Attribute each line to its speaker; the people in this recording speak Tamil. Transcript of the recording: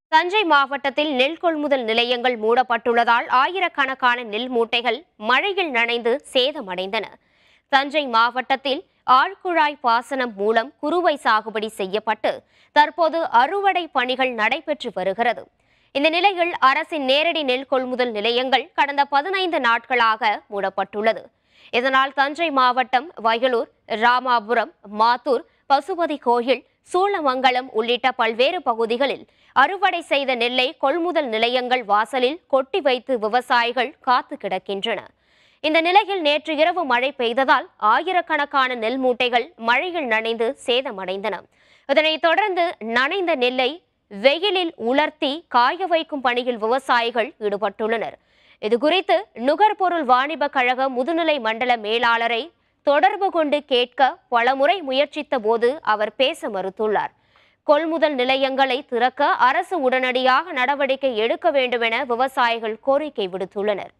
Speaker 1: தஞ்சை மாவட்டத்தில் நெல் கொள்முதல் நிலையங்கள் மூடப்பட்டுள்ளதால் ஆயிரக்கணக்கான நெல் மூட்டைகள் மழையில் நனைந்து சேதமடைந்தன தஞ்சை மாவட்டத்தில் ஆழ்குழாய் பாசனம் மூலம் குறுவை சாகுபடி செய்யப்பட்டு தற்போது அறுவடை பணிகள் நடைபெற்று வருகிறது இந்த நிலையில் அரசின் நேரடி நெல் கொள்முதல் நிலையங்கள் கடந்த பதினைந்து நாட்களாக மூடப்பட்டுள்ளது இதனால் தஞ்சை மாவட்டம் வயலூர் ராமாபுரம் மாத்தூர் பசுபதி கோயில் சூளமங்கலம் உள்ளிட்ட பல்வேறு பகுதிகளில் அறுவடை செய்த நெல்லை கொள்முதல் நிலையங்கள் வாசலில் கொட்டி வைத்து விவசாயிகள் காத்து கிடக்கின்றன இந்த நிலையில் நேற்று இரவு மழை பெய்ததால் ஆயிரக்கணக்கான நெல் மூட்டைகள் மழையில் நனைந்து சேதமடைந்தன இதனைத் தொடர்ந்து நனைந்த நெல்லை வெயிலில் உலர்த்தி காய வைக்கும் பணியில் விவசாயிகள் ஈடுபட்டுள்ளனர் இதுகுறித்து நுகர்பொருள் வாணிப கழக முதுநிலை மண்டல மேலாளரை தொடர்பு கொண்டு கேட்க பலமுறை முயற்சித்த போது அவர் பேச மறுத்துள்ளார் கொள்முதல் நிலையங்களை திறக்க அரசு உடனடியாக நடவடிக்கை எடுக்க வேண்டும் என விவசாயிகள் கோரிக்கை விடுத்துள்ளனர்